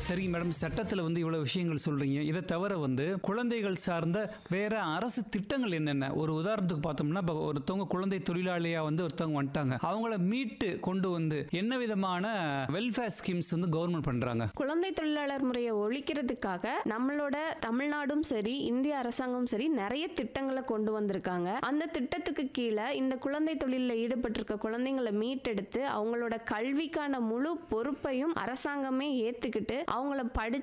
சரிங்க மேடம் சட்டத்தில் வந்து இவ்வளோ விஷயங்கள் சொல்றீங்க இதை தவிர வந்து குழந்தைகள் சார்ந்த வேற அரசு திட்டங்கள் என்னென்ன ஒரு உதாரணத்துக்கு பார்த்தோம்னா இப்போ ஒருத்தவங்க குழந்தை தொழிலாளியா வந்து ஒருத்தவங்க வந்துட்டாங்க அவங்கள மீட்டு கொண்டு வந்து என்ன விதமான வெல்ஃபேர் ஸ்கீம்ஸ் வந்து கவர்மெண்ட் பண்றாங்க குழந்தை தொழிலாளர் முறையை ஒழிக்கிறதுக்காக நம்மளோட தமிழ்நாடும் சரி இந்திய அரசாங்கமும் சரி நிறைய திட்டங்களை கொண்டு வந்திருக்காங்க அந்த திட்டத்துக்கு கீழே இந்த குழந்தை தொழிலில் ஈடுபட்டிருக்க குழந்தைங்களை மீட்டெடுத்து அவங்களோட கல்விக்கான முழு பொறுப்பையும் அரசாங்கமே ஏத்துக்கிட்டு அவங்கள படி